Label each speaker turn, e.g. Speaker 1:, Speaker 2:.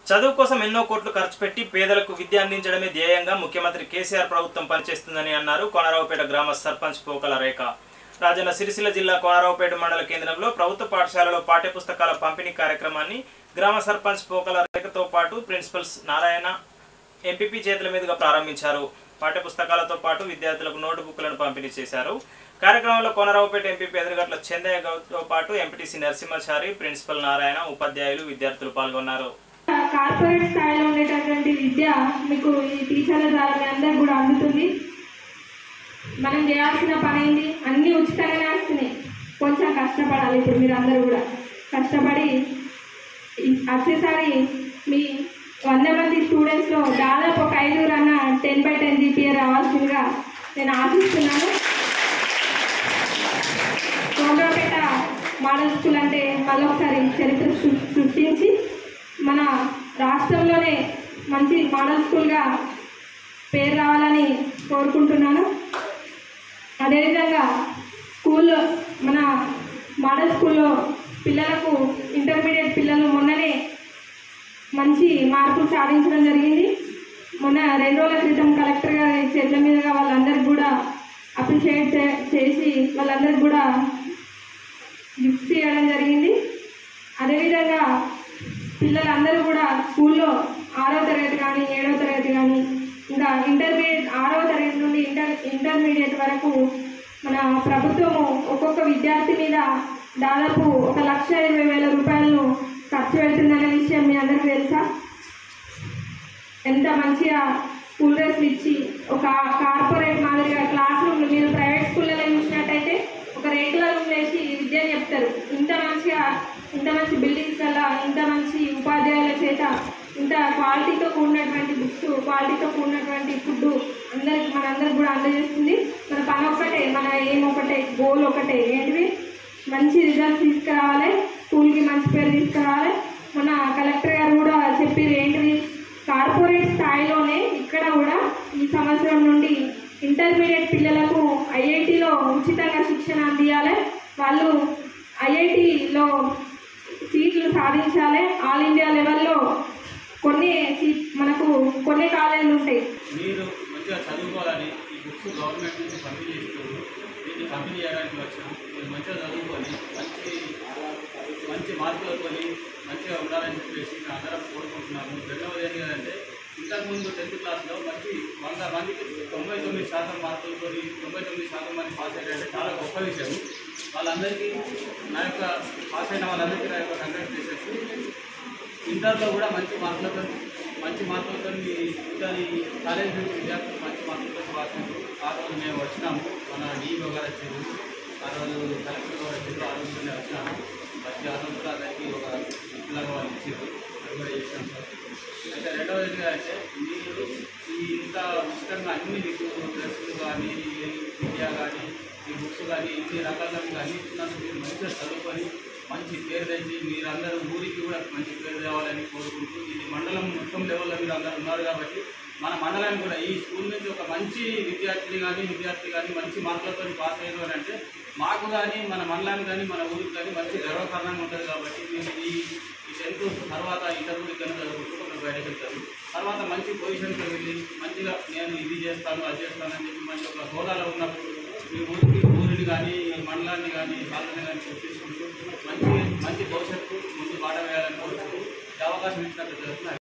Speaker 1: చదువు కోసం ఎన్నో కోట్లు ఖర్చు పెట్టి పేదలకు విద్య అందించడమే ధ్యేయంగా ముఖ్యమంత్రి కేసీఆర్ ప్రభుత్వం పనిచేస్తుందని అన్నారు కోనరావుపేట గ్రామ సర్పంచ్ పోకల రేఖ రాజన్న సిరిసిల్ల జిల్లా కోనరావుపేట మండల కేంద్రంలో ప్రభుత్వ పాఠశాలలో పాఠ్యపుస్తకాల పంపిణీ కార్యక్రమాన్ని గ్రామ సర్పంచ్ పోకల రేఖతో పాటు ప్రిన్సిపల్స్ నారాయణ ఎంపీపీ చేతుల మీదుగా ప్రారంభించారు పాఠ్యపుస్తకాలతో పాటు విద్యార్థులకు నోటు బుక్లను పంపిణీ చేశారు కార్యక్రమంలో కోనరావుపేట ఎంపీపీ ఎదురుగట్ల చెందయ్య గౌడ్తో పాటు ఎంపీటీసీ నరసింహాచారి ప్రిన్సిపల్ నారాయణ ఉపాధ్యాయులు విద్యార్థులు పాల్గొన్నారు
Speaker 2: కార్పొరేట్ స్థాయిలో ఉండేటటువంటి విద్య మీకు ఈ టీచర్ల ద్వారా మీ అందరికి కూడా అందుతుంది మనం చేయాల్సిన పని ఏంటి అన్నీ ఉచితంగానే వస్తున్నాయి కొంచెం కష్టపడాలి ఇప్పుడు మీరు అందరూ కూడా కష్టపడి ఈ- వచ్చేసారి మీ వంద మంది స్టూడెంట్స్లో దాదాపు ఒక ఐదుగురు అన్న టెన్ బై టెన్ జీపీఏ రావాల్సిందిగా నేను ఆశిస్తున్నాను కోమరాపేట మోడల్ స్కూల్ అంటే మళ్ళొకసారి చరిత్ర సృ- సృష్టించి మన రాష్ట్రంలోనే మంచి మోడల్ స్కూల్గా పేరు రావాలని కోరుకుంటున్నాను అదేవిధంగా స్కూల్లో మన మోడల్ స్కూల్లో పిల్లలకు ఇంటర్మీడియట్ పిల్లలు మొన్ననే మంచి మార్కులు సాధించడం జరిగింది మొన్న రెండు రోజుల క్రితం కలెక్టర్ గారి చేతుల మీదుగా వాళ్ళందరికీ కూడా అప్రిషియేట్ చే- చేసి వాళ్ళందరికీ కూడా గిఫ్ట్స్ ఇవ్వడం జరిగింది అదేవిధంగా పిల్లలందరూ కూడా స్కూల్లో ఆరో తరగతి కానీ ఏడవ తరగతి కానీ ఇంకా ఇంటర్మీడియట్ ఆరవ తరగతి నుండి ఇంటర్ ఇంటర్మీడియట్ వరకు మన ప్రభుత్వము ఒక్కొక్క విద్యార్థి మీద దాదాపు ఒక లక్ష ఇరవై వేల రూపాయలను ఖర్చు పెడుతుందనే విషయం మీ అందరికీ తెలుసా ఎంత మంచిగా స్కూల్ డ్రెస్లు ఇచ్చి ఒక కార్పొరేట్ మాదిరిగా క్లాస్ రూమ్లు మీరు ప్రైవేట్ స్కూళ్ళలో చూసినట్టయితే ఒక రెగ్యులర్ రూమ్ వేసి విద్యని చెప్తారు ఇంత మంచిగా ఇంత మంచి బిల్డింగ్స్ వల్ల ఇంత మంచి ఉపాధ్యాయుల చేత ఇంత క్వాలిటీతో కూడినటువంటి బుక్స్ క్వాలిటీతో కూడినటువంటి ఫుడ్ అందరికి మనందరికి కూడా అందజేస్తుంది మన పని ఒక్కటే మన ఏం ఒకటే గోల్ ఒకటే ఏంటిది మంచి రిజల్ట్స్ తీసుకురావాలి స్కూల్కి మంచి పేరు తీసుకురావాలి మన కలెక్టర్ గారు కూడా చెప్పారు ఏంటిది కార్పొరేట్ స్థాయిలోనే ఇక్కడ కూడా ఈ సంవత్సరం నుండి ఇంటర్మీడియట్ పిల్లలకు ఐఐటిలో ఉచితంగా శిక్షణ అందియాలి వాళ్ళు ఐఐటిలో సీట్లు సాధించాలి ఆల్ ఇండియా లెవెల్లో కొన్ని సీట్ మనకు కొన్ని కాలేజీలు ఉంటాయి
Speaker 3: మీరు మంచిగా చదువుకోవాలని ఈ బుక్స్ గవర్నమెంట్ నుంచి పంపిణీ చేస్తున్నారు దీన్ని పంపిణీ చేయడానికి వచ్చినాం మీరు మంచిగా చదువుకొని మంచి మంచి మార్కులతో మంచిగా ఉండాలని చెప్పేసి మేము అందరం కోరుకుంటున్నాము రెండవది ఏంటి అంటే ఇంతకుముందు టెన్త్ క్లాస్లో మంచి వంద మందికి తొంభై తొమ్మిది శాతం మార్కులతో తొంభై తొమ్మిది శాతం మంది పాస్ అయ్యారంటే చాలా గొప్ప విషయం వాళ్ళందరికీ నా యొక్క పాస్ అయిన వాళ్ళందరికీ నా యొక్క కంగ్రాచులేషన్స్ ఇంటర్లో కూడా మంచి మార్కులతో మంచి మార్కులతో మీ ఇంటర్ ఈ కాలేజ్ నుంచి విద్యార్థులు మంచి మార్కులతో పాస్ అయ్యారు ఆ రోజు మేము వచ్చినాము మన డీఓ గారు వచ్చారు ఆ రోజు కలెక్టర్ గారు వచ్చారు ఆ రోజు మేము వచ్చినాము వచ్చి ఆ రోజు కూడా అందరికీ ఒక ఇట్లాగా వాళ్ళు ఇచ్చారు అది కూడా చేసినాం సార్ అయితే రెండవది అంటే మీరు ఈ ఇంత ఉచితంగా అన్ని మీకు డ్రెస్సులు కానీ విద్య కానీ ఈ బుక్స్ కానీ ఇన్ని రకాలుగా మీకు అందిస్తున్నందుకు మీరు మంచిగా చదువుకొని మంచి పేరు తెచ్చి మీరందరూ ఊరికి కూడా మంచి పేరు తేవాలని కోరుకుంటూ ఇది మండలం మొత్తం లెవెల్లో మీరు అందరూ ఉన్నారు కాబట్టి మన మండలానికి కూడా ఈ స్కూల్ నుంచి ఒక మంచి విద్యార్థిని కానీ విద్యార్థి కానీ మంచి మార్కులతో పాస్ అయ్యారు అని అంటే మాకు కానీ మన మండలానికి కానీ మన ఊరికి కానీ మంచి గర్వకారణంగా ఉంటుంది కాబట్టి మీరు ఈ ఈ టెన్త్ తర్వాత ఇంటర్మీడియట్ కనుక చదువుకుంటూ మీరు బయటకు వెళ్తారు తర్వాత మంచి పొజిషన్కి వెళ్ళి మంచిగా నేను ఇది చేస్తాను అది చేస్తాను అని చెప్పి మంచి ఒక హోదాలో ఉన్నప్పుడు మీ ఊరికి ఊరిని కానీ ఈ మండలాన్ని కానీ వాళ్ళని కానీ చూపించుకుంటూ మంచి మంచి భవిష్యత్తు ముందు బాట వేయాలని కోరుకుంటూ ఈ అవకాశం ఇచ్చినట్టు జరుగుతుంది